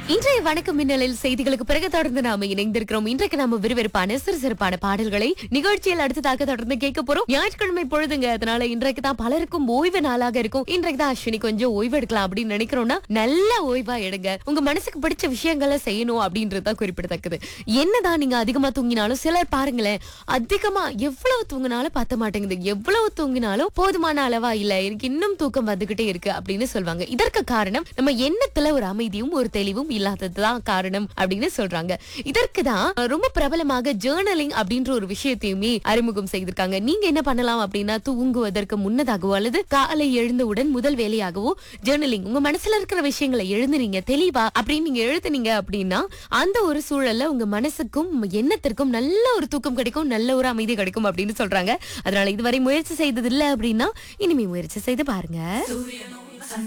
இன்றைய வணக்கம் மின்னலில் செய்திகளுக்கு பிறகு தொடர்ந்து நாம இணைந்திருக்கிறோம் இன்றைக்கு நாம விறுவிறுப்பான சிறுசிறுப்பான பாடல்களை நிகழ்ச்சியில் அடுத்ததாக தொடர்ந்து கேட்க போறோம் ஞாயிற்றுக்கிழமை பொழுதுங்க அதனால இன்றைக்கு தான் பலருக்கும் ஓய்வு நாளாக இருக்கும் இன்றைக்கு தான் அஸ்வினி கொஞ்சம் ஓய்வு எடுக்கலாம் அப்படின்னு நினைக்கிறோம்னா நல்ல ஓய்வா எடுங்க உங்க மனசுக்கு பிடிச்ச விஷயங்களை செய்யணும் அப்படின்றது தான் குறிப்பிடத்தக்கது என்னதான் நீங்க அதிகமா தூங்கினாலும் சிலர் பாருங்களேன் அதிகமா எவ்வளவு தூங்கினாலும் பத்த மாட்டேங்குது எவ்வளவு தூங்கினாலும் போதுமான அளவா இல்ல எனக்கு இன்னும் தூக்கம் வந்துகிட்டே இருக்கு அப்படின்னு சொல்லுவாங்க இதற்கு காரணம் நம்ம எண்ணத்துல ஒரு அமைதியும் ஒரு தெளிவும் இல்லாததுதான் காரணம் அப்படின்னு சொல்றாங்க இதற்கு தான் ரொம்ப பிரபலமாக ஜேர்னலிங் அப்படின்ற ஒரு விஷயத்தையுமே அறிமுகம் செய்திருக்காங்க நீங்க என்ன பண்ணலாம் அப்படின்னா தூங்குவதற்கு முன்னதாகவோ அல்லது காலை எழுந்தவுடன் முதல் வேலையாகவோ ஜேர்னலிங் உங்க மனசுல இருக்கிற விஷயங்களை எழுதுனீங்க தெளிவா அப்படின்னு நீங்க எழுதுனீங்க அப்படின்னா அந்த ஒரு சூழல்ல உங்க மனசுக்கும் எண்ணத்திற்கும் நல்ல ஒரு தூக்கம் கிடைக்கும் நல்ல ஒரு அமைதி கிடைக்கும் அப்படின்னு சொல்றாங்க அதனால இதுவரை முயற்சி செய்தது இல்ல அப்படின்னா இனிமே முயற்சி செய்து பாருங்க